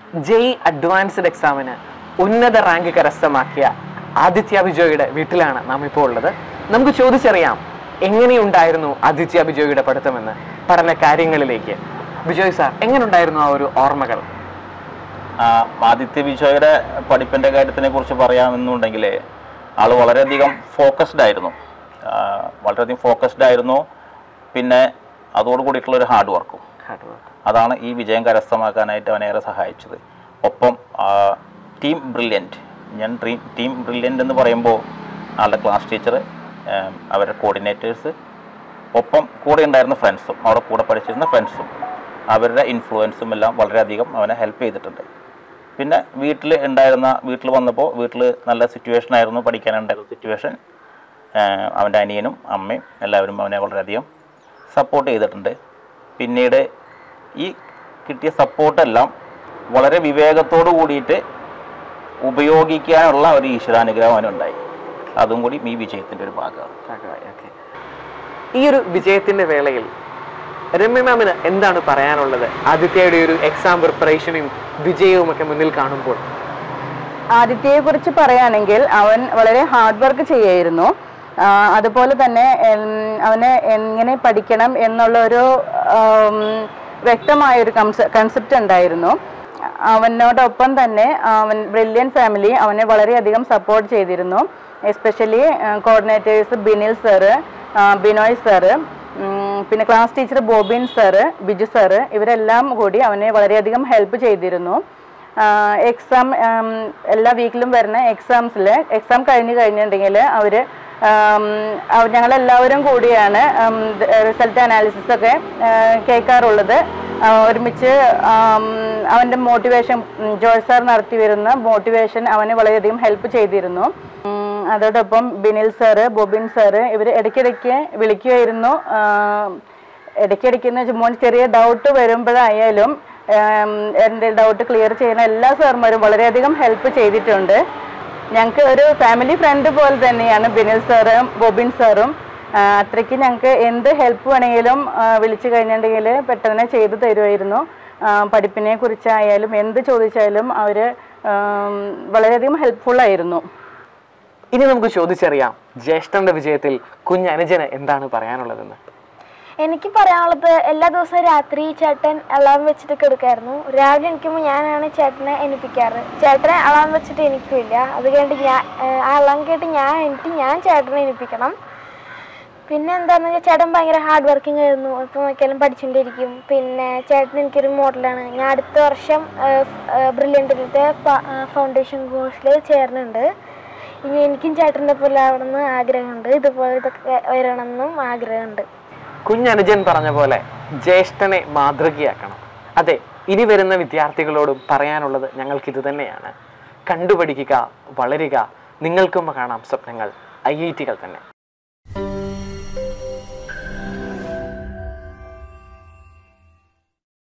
ജെയ് advanced എക്സാമിന് ഉന്നത rank കരസ്ഥമാക്കിയ ആദിത്യ ബിജോയുടെ വീട്ടിലാണ് നാം ഇപ്പോൾ ഉള്ളത് നമുക്ക് ചോദിച്ചറിയാം എങ്ങനെയുണ്ടായിരുന്നു ആദിത്യ ബിജോയുടെ പഠിത്തമെന്ന് പഠന കാര്യങ്ങളിലേക്ക് ബിജോയ് സാർ എങ്ങനെയുണ്ടായിരുന്നു ആ ഒരു ഓർമ്മകൾ ആ, ആദിത്യ ബിജോയുടെ പഠിപ്പിൻ്റെ കാര്യത്തിനെ കുറിച്ച് പറയാമെന്നുണ്ടെങ്കിൽ ആൾ വളരെയധികം ഫോക്കസ്ഡ് ആയിരുന്നു ആ, വളരെയധികം ഫോക്കസ്ഡ് ആയിരുന്നു പിന്നെ അതോട് കൂടിയിട്ടുള്ള ഒരു ഹാർഡ് വർക്കും ഹാർഡ് വർക്ക് അതാണ് ഈ വിജയം കരസ്ഥമാക്കാനായിട്ട് അവനേറെ സഹായിച്ചത് ഒപ്പം ടീം ബ്രില്യൻറ്റ് ഞാൻ ടീം ടീം ബ്രില്യൻ്റ് എന്ന് പറയുമ്പോൾ ആളുടെ ക്ലാസ് ടീച്ചർ അവരുടെ കോർഡിനേറ്റേഴ്സ് ഒപ്പം കൂടെ ഉണ്ടായിരുന്ന ഫ്രണ്ട്സും അവിടെ കൂടെ പഠിച്ചിരുന്ന ഫ്രണ്ട്സും അവരുടെ ഇൻഫ്ലുവൻസും എല്ലാം വളരെയധികം അവനെ ഹെൽപ്പ് ചെയ്തിട്ടുണ്ട് പിന്നെ വീട്ടിൽ ഉണ്ടായിരുന്ന വീട്ടിൽ വന്നപ്പോൾ വീട്ടിൽ നല്ല സിറ്റുവേഷൻ ആയിരുന്നു പഠിക്കാനുണ്ടായിരുന്ന സിറ്റുവേഷൻ അവൻ്റെ അനിയനും അമ്മയും എല്ലാവരും അവനെ വളരെയധികം സപ്പോർട്ട് ചെയ്തിട്ടുണ്ട് പിന്നീട് ഈ കിട്ടിയ സപ്പോർട്ടെല്ലാം വളരെ വിവേകത്തോടു കൂടിയിട്ട് ഉപയോഗിക്കാനുള്ള ഒരു ഈശ്വരാനുഗ്രഹം അവനുണ്ടായി അതും കൂടി ഈ വിജയത്തിൻ്റെ ഒരു ഭാഗമാണ് ഭാഗമായി ഓക്കെ ഈ ഒരു വിജയത്തിന്റെ വേളയിൽ രമ്യ മാമിന് എന്താണ് പറയാനുള്ളത് ആദിത്യയുടെ ഒരു എക്സാം പ്രിപ്പറേഷനും വിജയവും ഒക്കെ മുന്നിൽ കാണുമ്പോൾ ആദിത്യയെ കുറിച്ച് പറയുകയാണെങ്കിൽ അവൻ വളരെ ഹാർഡ് വർക്ക് ചെയ്യായിരുന്നു ആ, അതുപോലെ തന്നെ എൻ, അവന് എങ്ങനെ പഠിക്കണം എന്നുള്ള ഒരു ആം, വ്യക്തമായ ഒരു കൺസെപ്റ്റ് ഉണ്ടായിരുന്നു അവനോടൊപ്പം തന്നെ അവൻ ബ്രില്യൻ ഫാമിലി അവനെ വളരെയധികം സപ്പോർട്ട് ചെയ്തിരുന്നു especially coordinators Binil sir Binoy sir ഉം, പിന്നെ class teacher Bobin sir Biju sir ഇവരെല്ലാം കൂടി അവനെ വളരെയധികം ഹെൽപ്പ് ചെയ്തിരുന്നു എക്സാം എല്ലാ വീക്കിലും വരുന്ന എക്സാംസിൽ എക്സാം കഴിഞ്ഞ് കഴിഞ്ഞിട്ടുണ്ടെങ്കിൽ അവർ ഞങ്ങളെല്ലാവരും കൂടിയാണ് റിസൾട്ട് അനാലിസിസ് ഒക്കെ ആ, കേൾക്കാറുള്ളത് ആ, ഒരുമിച്ച് ആം, അവൻ്റെ മോട്ടിവേഷൻ ജോയ് സാർ നടത്തി വരുന്ന മോട്ടിവേഷൻ അവനെ വളരെയധികം ഹെൽപ്പ് ചെയ്തിരുന്നു ഉം, അതോടൊപ്പം ബിനിൽ സാറ് ബോബിൻ സാറ് ഇവർ ഇടയ്ക്കിടയ്ക്ക് വിളിക്കുമായിരുന്നു ആ, ഇടയ്ക്കിടയ്ക്ക് എന്ന് വെച്ചാൽ മോൻ ചെറിയ ഡൗട്ട് വരുമ്പോഴായാലും ഉം, എൻ്റെ ഡൗട്ട് ക്ലിയർ ചെയ്യുന്ന എല്ലാ സാർമാരും വളരെയധികം ഹെൽപ്പ് ചെയ്തിട്ടുണ്ട് ഞങ്ങൾക്ക് ഒരു ഫാമിലി ഫ്രണ്ട് പോലെ തന്നെയാണ് ബിനിൽ സാറും ബോബിൻ സാറും ആ, അത്രയ്ക്ക് ഞങ്ങൾക്ക് എന്ത് ഹെൽപ്പ് വേണമെങ്കിലും ആ, വിളിച്ചു കഴിഞ്ഞിട്ടുണ്ടെങ്കിൽ പെട്ടെന്ന് ചെയ്തു തരുമായിരുന്നു ആ, പഠിപ്പിനെ കുറിച്ചായാലും എന്ത് ചോദിച്ചാലും അവർ വളരെയധികം ഹെൽപ്ഫുള്ളായിരുന്നു ഇനി നമുക്ക് ചോദിച്ചറിയാം ജ്യേഷ്ഠന്റെ വിജയത്തിൽ കുഞ്ഞനുജന് എന്താണ് പറയാനുള്ളതെന്ന് എനിക്ക് പറയാനുള്ളത് എല്ലാ ദിവസവും രാത്രി ചേട്ടൻ അലാം വെച്ചിട്ട് കിടക്കായിരുന്നു രാവിലെ എണീക്കുമ്പോൾ ഞാനാണ് ചേട്ടനെ എണിപ്പിക്കാറ് ചേട്ടനെ അലാം വെച്ചിട്ട് എനിക്കില്ല അത് കഴിഞ്ഞിട്ട് ഞാൻ ഏഹ് ആ അലാം കേട്ട് ഞാൻ എനിക്ക് ഞാൻ ചേട്ടനെ എണിപ്പിക്കണം പിന്നെ എന്താണെന്ന് വെച്ചാൽ ചേട്ടൻ ഭയങ്കര ഹാർഡ് വർക്കിംഗ് ആയിരുന്നു ഇപ്പോൾ നോക്കിയാലും പഠിച്ചുകൊണ്ടിരിക്കും പിന്നെ ചേട്ടൻ എനിക്കൊരു മോഡലാണ് ഞാൻ അടുത്ത വർഷം ബ്രില്യൻറ്റിലത്തെ ഫൗണ്ടേഷൻ കോഴ്സിൽ ചേർന്നുണ്ട് ഇനി എനിക്കും ചേട്ടൻ്റെ പോലെ ആവണമെന്ന് ആഗ്രഹമുണ്ട് ഇതുപോലെ ഇതൊക്കെ വരണമെന്നും ആഗ്രഹമുണ്ട് കുഞ്ഞനുജൻ പറഞ്ഞ പോലെ ജ്യേഷ്ഠനെ മാതൃകയാക്കണം അതെ ഇനി വരുന്ന വിദ്യാർത്ഥികളോടും പറയാനുള്ളത് ഞങ്ങൾക്ക് ഇത് തന്നെയാണ് കണ്ടുപഠിക്കുക വളരുക നിങ്ങൾക്കും കാണാം സ്വപ്നങ്ങൾ ഐ ഐ ടികൾ തന്നെ